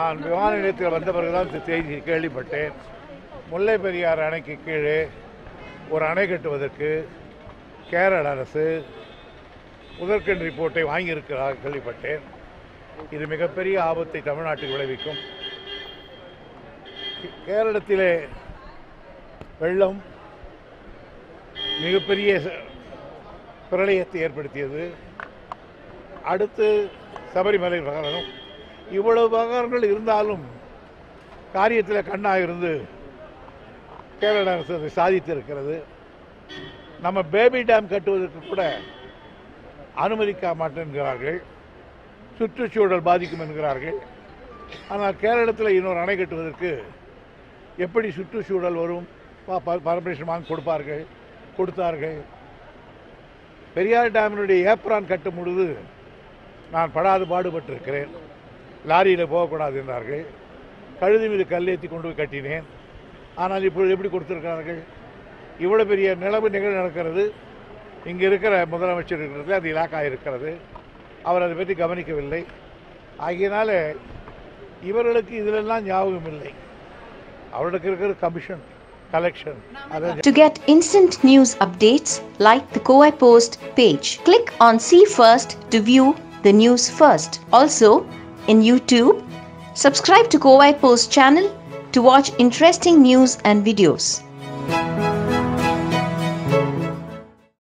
நான் விமான நிலையத்தில் வந்த பிறகுதான் இந்த செய்தி கேள்விப்பட்டேன் முல்லை பெரியாறு அணைக்கு கீழே ஒரு அணை கட்டுவதற்கு கேரள அரசு முதற்கண் ரிப்போர்ட்டை வாங்கியிருக்கிறார் கேள்விப்பட்டேன் இது மிகப்பெரிய ஆபத்தை தமிழ்நாட்டுக்கு விளைவிக்கும் கேரளத்திலே வெள்ளம் மிகப்பெரிய ச- பிரளயத்தை ஏற்படுத்தியது அடுத்து சபரிமலை விவகாரம் இவ்வளவு விவகாரங்கள் இருந்தாலும் காரியத்தில் கண்ணாக இருந்து கேரள அரசு அதை சாதித்திருக்கிறது நம்ம பேபி டேம் கட்டுவதற்கு கூட அனுமதிக்க மாட்டேன் என்கிறார்கள் சுற்றுச்சூழல் பாதிக்கும் என்கிறார்கள் ஆனால் கேரளத்தில் இன்னொரு அணை கட்டுவதற்கு எப்படி சுற்றுச்சூழல் வரும் பர்மிஷன் வாங்கி கொடுப்பார்கள் கொடுத்தார்கள் பெரியார் டேமினுடைய ஏப்ரான் கட்டும் பொழுது நான் படாது பாடுபட்டிருக்கிறேன் லாரியில் போகக்கூடாது என்றார்கள் கழுதி மீது கல்லேற்றி கொண்டு போய் கட்டினேன் ஆனால் இப்பொழுது எப்படி கொடுத்திருக்கிறார்கள் இவ்வளோ பெரிய நிலவு நிகழ் நடக்கிறது இங்கே இருக்கிற முதலமைச்சர் இருக்கிறது அது இலாக்கா இருக்கிறது அவர் அதை பற்றி கவனிக்கவில்லை ஆகையினால இவர்களுக்கு இதிலெல்லாம் ஞாபகம் இல்லை அவர்களுக்கு இருக்கிற கமிஷன் கலெக்ஷன் அதை To get instant news updates, like the Kowai Post page. Click on See First to view the news first. Also, in YouTube, subscribe to Kowai Post channel to watch interesting news and videos.